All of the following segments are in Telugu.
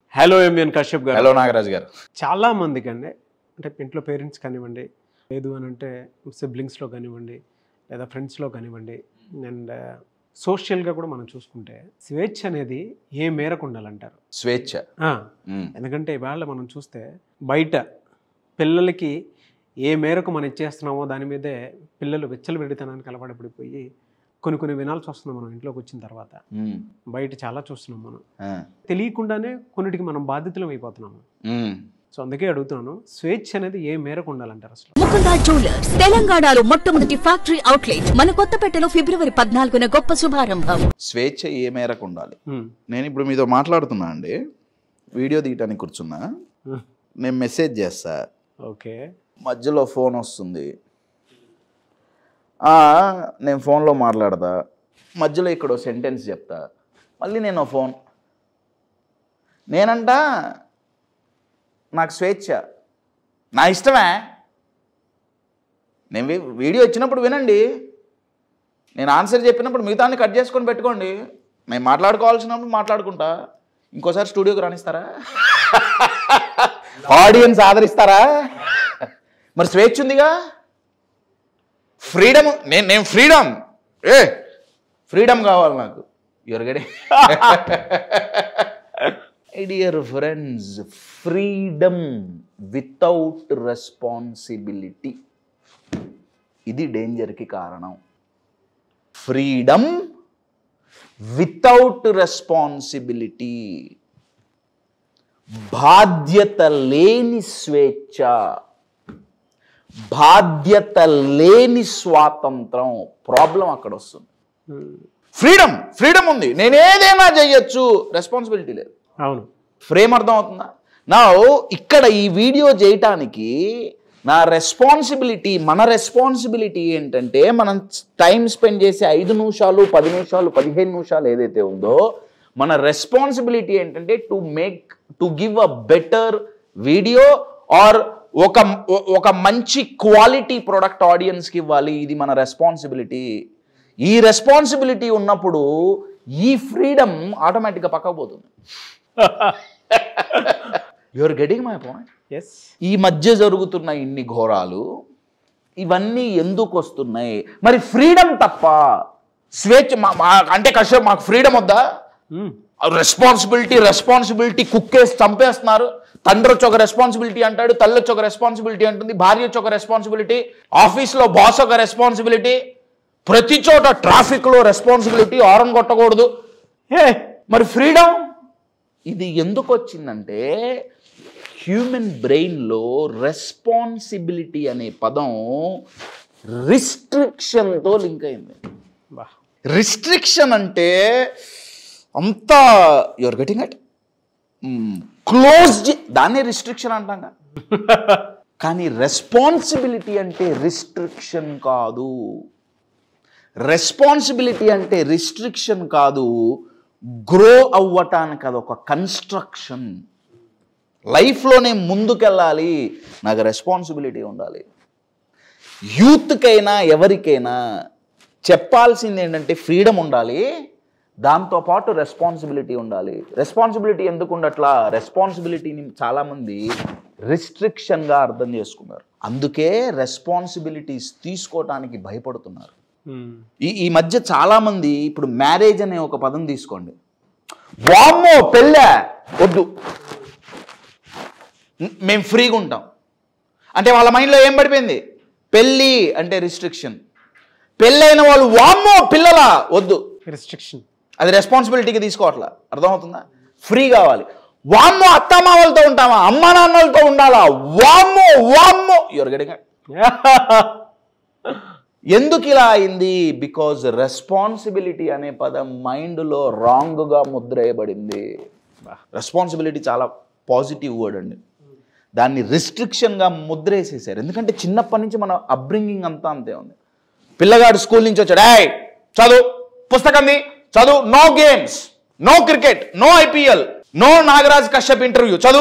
హలో ఎంఎన్ కశ్యప్ గారు హలో నాగరాజ్ గారు చాలా మందికి అండి అంటే ఇంట్లో పేరెంట్స్ కానివ్వండి లేదు అని అంటే సిబ్లింగ్స్లో కానివ్వండి లేదా ఫ్రెండ్స్లో కానివ్వండి అండ్ సోషల్గా కూడా మనం చూసుకుంటే స్వేచ్ఛ అనేది ఏ మేరకు ఉండాలంటారు స్వేచ్ఛ ఆ, ఉమ్, ఎందుకంటే ఇవాళ మనం చూస్తే బయట పిల్లలకి ఏ మేరకు మనం ఇచ్చేస్తున్నామో దాని మీదే పిల్లలు వెచ్చలు విడితనానికి అలవాటుపడిపోయి కొన్ని కొన్ని వినాల్సి వస్తుంది మనం ఇంట్లోకి వచ్చిన తర్వాత ఉమ్, బయట చాలా చూస్తున్నాం మనం ఆ, తెలియకుండానే కొన్నిటికి మనం బాధితులం అయిపోతున్నాము ఉమ్. సో అందుకే అడుగుతున్నాను స్వేచ్ఛ అనేది ఏ మేరకు ఉండాలంటారు అసలు ముకుందా జ్యువెలర్స్ తెలంగాణలో మొట్టమొదటి ఫ్యాక్టరీ అవుట్లెట్ మన కొత్తపేటలో ఫిబ్రవరి పద్నాలుగున గొప్ప శుభారంభం స్వేచ్ఛ ఏ మేరకు ఉండాలి ఉమ్, నేను ఇప్పుడు మీతో మాట్లాడుతున్నా అండి వీడియో తీయటానికి కూర్చున్నా ఉమ్, నేను మెసేజ్ చేస్తా ఓకే మధ్యలో ఫోన్ వస్తుంది ఆ, నేను ఫోన్లో మాట్లాడతా మధ్యలో ఇక్కడ సెంటెన్స్ చెప్తా మళ్ళీ నేను ఓ ఫోన్ నేనంట నాకు స్వేచ్ఛ నా ఇష్టమే నేను వి- వీడియో ఇచ్చినప్పుడు వినండి నేను ఆన్సర్ చెప్పినప్పుడు మిగతాన్ని కట్ చేసుకొని పెట్టుకోండి నేను మాట్లాడుకోవాల్సినప్పుడు మాట్లాడుకుంటా ఇంకోసారి స్టూడియోకి రాణిస్తారా ఆడియన్స్ ఆదరిస్తారా మరి స్వేచ్ఛ ఉందిగా ఫ్రీడమ్ నేను నేను ఫ్రీడమ్ ఏ ఫ్రీడమ్ కావాలి నాకు ఎవరిగడే dear friends freedom without responsibility ఇది డేంజర్కి కారణం ఫ్రీడమ్ వితౌట్ రెస్పాన్సిబిలిటీ బాధ్యత లేని స్వేచ్ఛ బాధ్యత లేని స్వాతంత్రం ప్రాబ్లం అక్కడ వస్తుంది ఉమ్, ఫ్రీడమ్ ఫ్రీడమ్ ఉంది నేను ఏదైనా చేయొచ్చు రెస్పాన్సిబిలిటీ లేదు అవును ఫ్రేమ్ అర్థం అవుతుందా నా ఇక్కడ ఈ వీడియో చేయటానికి నా రెస్పాన్సిబిలిటీ మన రెస్పాన్సిబిలిటీ ఏంటంటే మనం టైం స్పెండ్ చేసే ఐదు నిమిషాలు పది నిమిషాలు పదిహేను నిమిషాలు ఏదైతే ఉందో మన రెస్పాన్సిబిలిటీ ఏంటంటే to make to give a better video or ఒక ఒక మంచి క్వాలిటీ ప్రొడక్ట్ ఆడియన్స్కి ఇవ్వాలి ఇది మన రెస్పాన్సిబిలిటీ ఈ రెస్పాన్సిబిలిటీ ఉన్నప్పుడు ఈ ఫ్రీడమ్ ఆటోమేటిక్గా పక్కకు పోతుంది your getting my point yes ఈ మధ్య జరుగుతున్న ఇన్ని ఘోరాలు ఇవన్నీ ఎందుకు వస్తున్నాయి మరి ఫ్రీడమ్ తప్ప స్వేచ్ఛ మా- మా- అంటే కష్టం మాకు ఫ్రీడమ్ వద్దా రెస్పాన్సిబిలిటీ రెస్పాన్సిబిలిటీ కుక్కేసి చంపేస్తున్నారు తండ్రి వచ్చి ఒక రెస్పాన్సిబిలిటీ అంటాడు తల్లి వచ్చి ఒక రెస్పాన్సిబిలిటీ అంటుంది భార్య వచ్చి ఒక రెస్పాన్సిబిలిటీ ఆఫీస్లో బాస్ ఒక రెస్పాన్సిబిలిటీ ప్రతి చోట ట్రాఫిక్లో రెస్పాన్సిబిలిటీ ఆరం కొట్టకూడదు ఏ మరి ఫ్రీడమ్ ఇది ఎందుకు వచ్చిందంటే హ్యూమన్ బ్రెయిన్లో రెస్పాన్సిబిలిటీ అనే పదం రిస్ట్రిక్షన్తో లింక్ అయింది బా రిస్ట్రిక్షన్ అంటే అంతా యువర్ గెటింగ్ అట్ క్లోజ్ దాన్నే రిస్ట్రిక్షన్ అంటాం కదా. కానీ రెస్పాన్సిబిలిటీ అంటే రిస్ట్రిక్షన్ కాదు రెస్పాన్సిబిలిటీ అంటే రిస్ట్రిక్షన్ కాదు గ్రో అవ్వటానికి అదొక కన్స్ట్రక్షన్ లైఫ్లోనే ముందుకెళ్ళాలి నాకు రెస్పాన్సిబిలిటీ ఉండాలి యూత్కైనా ఎవరికైనా చెప్పాల్సింది ఏంటంటే ఫ్రీడమ్ ఉండాలి దాంతోపాటు రెస్పాన్సిబిలిటీ ఉండాలి రెస్పాన్సిబిలిటీ ఎందుకు ఉండట్లా రెస్పాన్సిబిలిటీని చాలామంది రిస్ట్రిక్షన్గా అర్థం చేసుకున్నారు అందుకే రెస్పాన్సిబిలిటీస్ తీసుకోవటానికి భయపడుతున్నారు ఉమ్, ఈ ఈ మధ్య చాలామంది ఇప్పుడు మ్యారేజ్ అనే ఒక పదం తీసుకోండి వామ్మో పెళ్ళా వద్దు మ్, మేము ఫ్రీగా ఉంటాం అంటే వాళ్ళ మైండ్లో ఏం పడిపోయింది పెళ్ళి అంటే రిస్ట్రిక్షన్ పెళ్ళైన వాళ్ళు వామ్మో పిల్లలా వద్దు రిస్ట్రిక్షన్ అది రెస్పాన్సిబిలిటీకి తీసుకోవట్లా అర్థమవుతుందా ఫ్రీ కావాలి వామ్మో అత్తమామలతో ఉంటామా అమ్మ నాన్నలతో ఉండాలా వామ్మో వామ్మో ఎవరు గడిగా ఎందుకు ఇలా అయింది బికాజ్ రెస్పాన్సిబిలిటీ అనే పదం మైండ్లో రాంగ్గా ముద్రేయబడింది రెస్పాన్సిబిలిటీ చాలా పాజిటివ్ వర్డ్ అండి దాన్ని రిస్ట్రిక్షన్గా ముద్రేసేసారు ఎందుకంటే చిన్నప్పటి నుంచి మన అప్బ్రింగింగ్ అంతా అంతే ఉంది పిల్లగాడు స్కూల్ నుంచి వచ్చాడు ఏయ్ చదువు పుస్తకంది చదువు no games no cricket no IPL no Nagaraj Kashyap interview చదువు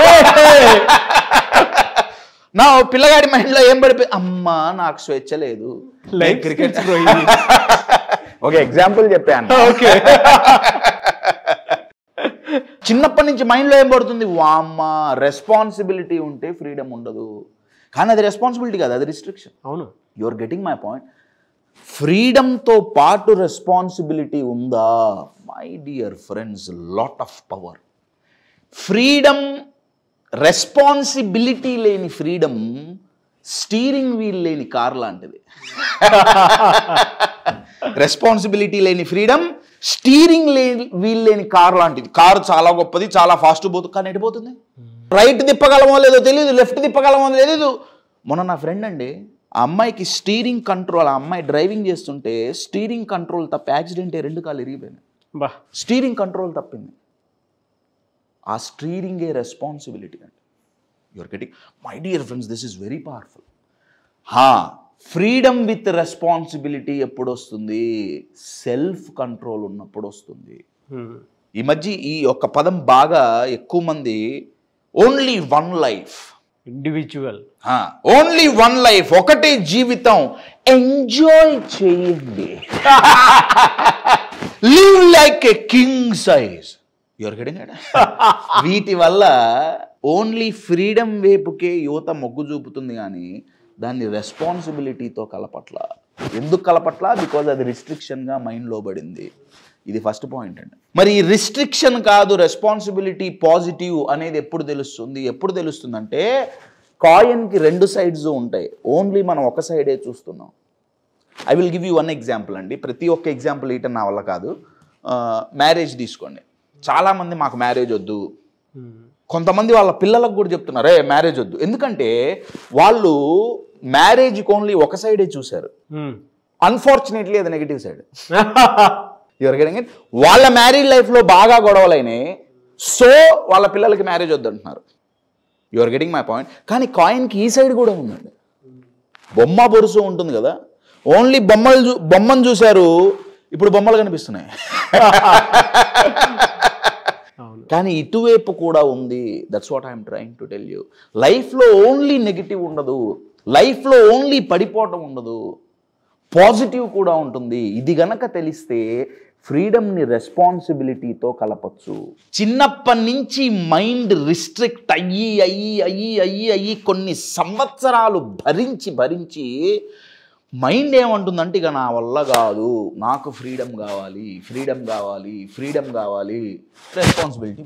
నా పిల్లగాడి మైండ్లో ఏం పడిపోయి అమ్మా నాకు స్వేచ్ఛ లేదు లైఫ్ క్రికెట్ క్రికెట్ ఒక ఎగ్జాంపుల్ చెప్పాను ఓకే చిన్నప్పటి నుంచి మైండ్లో ఏం పడుతుంది వామ్మ రెస్పాన్సిబిలిటీ ఉంటే ఫ్రీడమ్ ఉండదు కానీ అది రెస్పాన్సిబిలిటీ కాదు అది రిస్ట్రిక్షన్ అవును you are getting my point ఫ్రీడమ్తో పాటు రెస్పాన్సిబిలిటీ ఉందా my dear friends lot of power freedom responsibility లేని ఫ్రీడమ్ స్టీరింగ్ వీల్ లేని కార్ లాంటిది రెస్పాన్సిబిలిటీ లేని ఫ్రీడమ్ స్టీరింగ్ లేని వీల్ లేని కార్ లాంటిది కారు చాలా గొప్పది చాలా ఫాస్ట్ పోతుంది కానీ ఎడిపోతుంది రైట్ తిప్పగలమో లేదో తెలియదు లెఫ్ట్ తిప్పగలమో తెలియదు మొన్న నా ఫ్రెండ్ అండి ఆ అమ్మాయికి స్టీరింగ్ కంట్రోల్ ఆ అమ్మాయి డ్రైవింగ్ చేస్తుంటే స్టీరింగ్ కంట్రోల్ తప్ప యాక్సిడెంట్ రెండు కాళ్ళు ఇరిగిపోయినాయి బా స్టీరింగ్ కంట్రోల్ తప్పింది ఆ స్టీరింగే రెస్పాన్సిబిలిటీ అండి your getting my dear friends this is very powerful హా ఫ్రీడమ్ విత్ రెస్పాన్సిబిలిటీ ఎప్పుడు వస్తుంది సెల్ఫ్ కంట్రోల్ ఉన్నప్పుడు వస్తుంది Hmm. ఈ మధ్య ఈ ఒక్క పదం బాగా ఎక్కువ మంది only one life individual only one life ఒకటే జీవితం ఎంజాయ్ చేయండి live like a king size your getting వీటి వల్ల ఓన్లీ ఫ్రీడమ్ వైపుకే యువత మొగ్గు చూపుతుంది కానీ దాన్ని రెస్పాన్సిబిలిటీతో కలపట్ల ఎందుకు కలపట్ల బికాజ్ అది రిస్ట్రిక్షన్గా మైండ్లో పడింది ఇది ఫస్ట్ పాయింట్ అండి మరి ఈ రిస్ట్రిక్షన్ కాదు రెస్పాన్సిబిలిటీ పాజిటివ్ అనేది ఎప్పుడు తెలుస్తుంది ఎప్పుడు తెలుస్తుందంటే కాయిన్కి రెండు సైడ్స్ ఉంటాయి ఓన్లీ మనం ఒక సైడే చూస్తున్నాం I will give you one example అండి ప్రతి ఒక్క ఎగ్జాంపుల్ ఇయటం నా వల్ల కాదు మ్యారేజ్ తీసుకోండి చాలామంది మాకు మ్యారేజ్ వద్దు కొంతమంది వాళ్ళ పిల్లలకు కూడా చెప్తున్నారు ఏ మ్యారేజ్ వద్దు ఎందుకంటే వాళ్ళు మ్యారేజ్కి ఓన్లీ ఒక సైడే చూశారు అన్ఫార్చునేట్లీ అది నెగిటివ్ సైడ్ ఎవరు గెటింగ్ ఇట్ వాళ్ళ మ్యారీడ్ లైఫ్లో బాగా గొడవలైనాయి సో వాళ్ళ పిల్లలకి మ్యారేజ్ వద్దు అంటున్నారు యువర్ గెటింగ్ మై పాయింట్ కానీ కాయిన్కి ఈ సైడ్ కూడా ఉందండి బొమ్మ బొరుసు ఉంటుంది కదా ఓన్లీ బొమ్మలు చూ బొమ్మను చూశారు ఇప్పుడు బొమ్మలు కనిపిస్తున్నాయి అవును కానీ ఇటువైపు కూడా ఉంది that's what I'm trying to tell you లైఫ్లో ఓన్లీ నెగిటివ్ ఉండదు లైఫ్లో ఓన్లీ పడిపోవటం ఉండదు పాజిటివ్ కూడా ఉంటుంది ఇది గనక తెలిస్తే ఫ్రీడమ్ని రెస్పాన్సిబిలిటీతో కలపచ్చు చిన్నప్పటి నుంచి మైండ్ రిస్ట్రిక్ట్ అయ్యి అయ్యి అయ్యి అయ్యి అయ్యి కొన్ని సంవత్సరాలు భరించి భరించి మైండ్ ఏమంటుందంటే ఇక నా వల్ల కాదు నాకు ఫ్రీడమ్ కావాలి ఫ్రీడమ్ కావాలి ఫ్రీడమ్ కావాలి రెస్పాన్సిబిలిటీ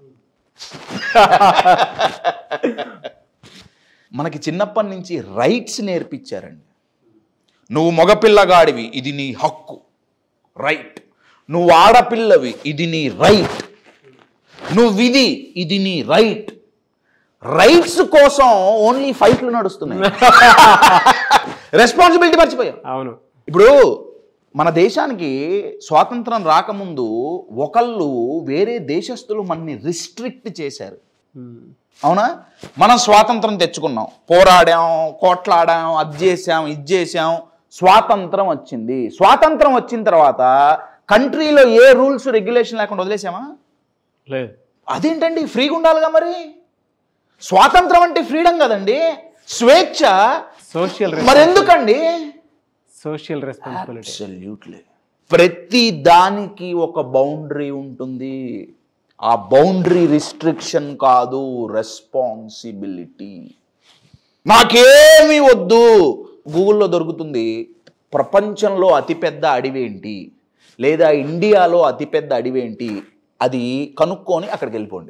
మనకి చిన్నప్పటి నుంచి రైట్స్ నేర్పించారండి నువ్వు మగపిల్లగాడివి ఇది నీ హక్కు రైట్ నువ్వు ఆడపిల్లవి ఇది నీ రైట్ నువ్వు ఇది ఇది నీ రైట్ రైట్స్ కోసం ఓన్లీ ఫైట్లు నడుస్తున్నాయి రెస్పాన్సిబిలిటీ మర్చిపోయాం అవును ఇప్పుడు మన దేశానికి స్వాతంత్రం రాకముందు ఒకళ్ళు వేరే దేశస్తులు మనని రిస్ట్రిక్ట్ చేశారు Hmm. అవునా మనం స్వాతంత్రం తెచ్చుకున్నాం పోరాడాం కోట్లాడాం అది చేసాం ఇది చేసాం స్వాతంత్రం వచ్చింది స్వాతంత్రం వచ్చిన తర్వాత కంట్రీలో ఏ రూల్స్ రెగ్యులేషన్ లేకుండా వదిలేసామా లేదు అదేంటండి ఫ్రీగా ఉండాలిగా మరి స్వాతంత్రం అంటే ఫ్రీడమ్ కదండి స్వేచ్ఛ సోషల్ మరి ఎందుకండి సోషల్ రెస్పాన్సిబిలిటీ అబ్సల్యూట్లీ ప్రతి దానికి ఒక బౌండరీ ఉంటుంది ఆ బౌండరీ రిస్ట్రిక్షన్ కాదు రెస్పాన్సిబిలిటీ నాకేమీ వద్దు గూగుల్లో దొరుకుతుంది ప్రపంచంలో అతిపెద్ద అడవి ఏంటి లేదా ఇండియాలో అతిపెద్ద అడవి ఏంటి అది కనుక్కొని అక్కడికి వెళ్ళిపోండి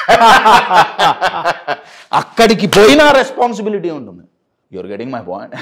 అక్కడికి పోయినా రెస్పాన్సిబిలిటీ ఉంటుంది your getting my point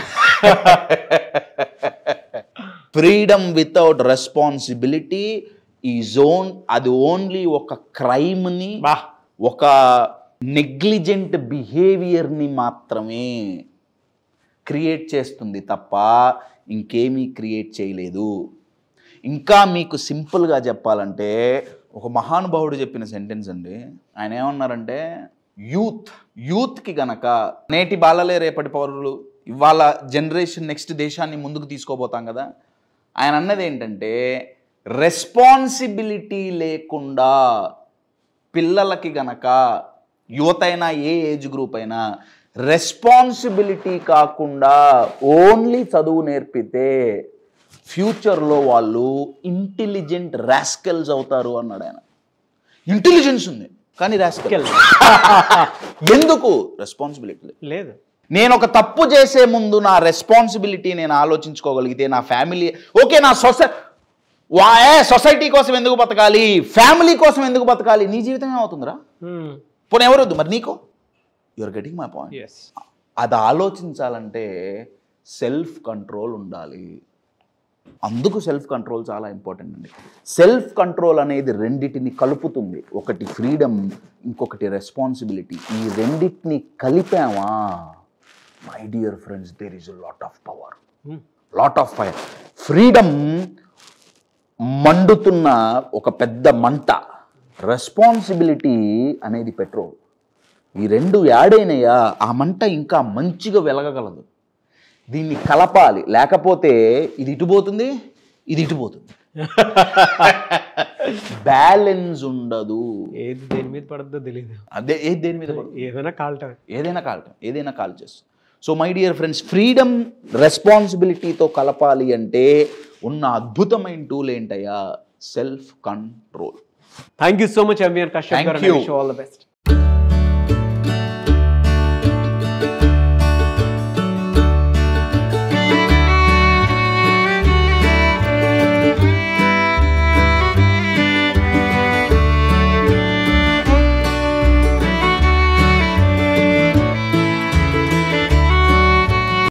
freedom without responsibility ఈ జోన్ అది ఓన్లీ ఒక క్రైమ్ని బా ఒక నెగ్లిజెంట్ బిహేవియర్ని మాత్రమే క్రియేట్ చేస్తుంది తప్ప ఇంకేమీ క్రియేట్ చేయలేదు ఇంకా మీకు సింపుల్గా చెప్పాలంటే ఒక మహానుభావుడు చెప్పిన సెంటెన్స్ అండి ఆయన ఏమన్నారంటే యూత్ యూత్కి గనక నేటి బాలలే రేపటి పౌరులు ఇవాళ జనరేషన్ నెక్స్ట్ దేశాన్ని ముందుకు తీసుకోబోతాం కదా ఆయన అన్నది ఏంటంటే రెస్పాన్సిబిలిటీ లేకుండా పిల్లలకి గనక యువత అయినా ఏ ఏజ్ గ్రూప్ అయినా రెస్పాన్సిబిలిటీ కాకుండా ఓన్లీ చదువు నేర్పితే ఫ్యూచర్లో వాళ్ళు ఇంటెలిజెంట్ రాస్కెల్స్ అవుతారు అన్నాడు ఆయన ఇంటెలిజెన్స్ ఉంది కానీ రాస్కల్ ఎందుకు రెస్పాన్సిబిలిటీ లేదు లేదు నేను ఒక తప్పు చేసే ముందు నా రెస్పాన్సిబిలిటీ నేను ఆలోచించుకోగలిగితే నా ఫ్యామిలీ ఓకే నా సొసై వాయే సొసైటీ కోసం ఎందుకు బతకాలి ఫ్యామిలీ కోసం ఎందుకు బతకాలి నీ జీవితం ఏమవుతుందిరా పోనీ ఎవరొద్దు మరి నీకు your getting my point yes అది ఆలోచించాలంటే సెల్ఫ్ కంట్రోల్ ఉండాలి అందుకు సెల్ఫ్ కంట్రోల్ చాలా ఇంపార్టెంట్ అండి సెల్ఫ్ కంట్రోల్ అనేది రెండిటిని కలుపుతుంది ఒకటి ఫ్రీడమ్ ఇంకొకటి రెస్పాన్సిబిలిటీ ఈ రెండిటిని కలిపామా my dear friends there is lot of power lot of fire freedom మండుతున్న ఒక పెద్ద మంట రెస్పాన్సిబిలిటీ అనేది పెట్రోల్ ఈ రెండు యాడైనయా ఆ మంట ఇంకా మంచిగా వెలగగలదు దీన్ని కలపాలి లేకపోతే ఇది ఇటుపోతుంది ఇది ఇటుపోతుంది బ్యాలెన్స్ ఉండదు ఏది దేని మీద పడద్దో తెలియదు అదే ఏది దేని మీద పడుతుంది? ఏదైనా కాల్టమే ఏదైనా కాల్టం ఏదైనా కాల్ చేస్తుంది so my dear friends freedom రెస్పాన్సిబిలిటీతో కలపాలి అంటే ఉన్న అద్భుతమైన టూల్ ఏంటయ్యా self control thank you so much MVR Kashyap Thank గారు you. All the best